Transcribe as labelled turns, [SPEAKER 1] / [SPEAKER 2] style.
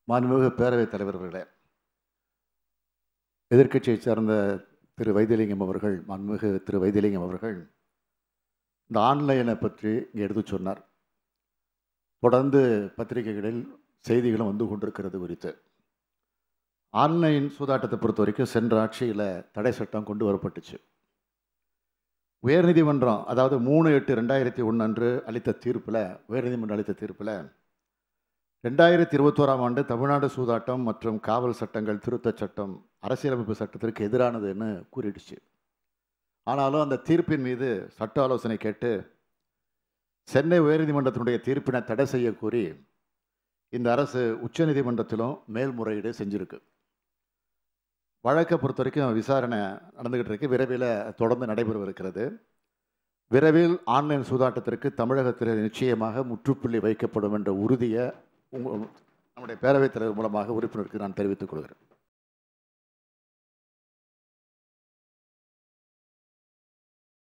[SPEAKER 1] மாண்புமிகு பேரவைத் தலைவர் அவர்களே எதிர்க்கட்சியைச் சார்ந்த திரு வைத்தியலிங்கம் அவர்கள் மாண்புமிகு திரு வைத்தியலிங்கம் அவர்கள் இந்த ஆன்லைனை பற்றி இங்கே எடுத்து சொன்னார் தொடர்ந்து பத்திரிகைகளில் செய்திகளும் வந்து கொண்டிருக்கிறது குறித்து ஆன்லைன் சூதாட்டத்தை பொறுத்த வரைக்கும் சென்ற ஆட்சியில் தடை சட்டம் கொண்டு வரப்பட்டுச்சு உயர்நீதிமன்றம் அதாவது மூணு எட்டு ரெண்டாயிரத்தி ஒன்று அன்று அளித்த தீர்ப்பில் உயர்நீதிமன்றம் அளித்த தீர்ப்பில் ரெண்டாயிரத்தி இருபத்தோராம் ஆண்டு தமிழ்நாடு சூதாட்டம் மற்றும் காவல் சட்டங்கள் திருத்தச் சட்டம் அரசியலமைப்பு சட்டத்திற்கு எதிரானதுன்னு கூறிடுச்சு ஆனாலும் அந்த தீர்ப்பின் மீது சட்ட ஆலோசனை கேட்டு சென்னை உயர்நீதிமன்றத்தினுடைய தீர்ப்பினை தடை செய்ய கோரி இந்த அரசு உச்சநீதிமன்றத்திலும் மேல்முறையீடு செஞ்சிருக்கு வழக்கை பொறுத்த வரைக்கும் விசாரணை நடந்துகிட்டு இருக்கு விரைவில் தொடர்ந்து நடைபெறவிருக்கிறது விரைவில் ஆன்லைன் சூதாட்டத்திற்கு தமிழகத்தில் நிச்சயமாக முற்றுப்புள்ளி வைக்கப்படும் என்ற உறுதியை உங்க நம்முடைய பேரவைத் தலைவர் மூலமாக உறுப்பினருக்கு நான் தெரிவித்துக் கொள்கிறேன்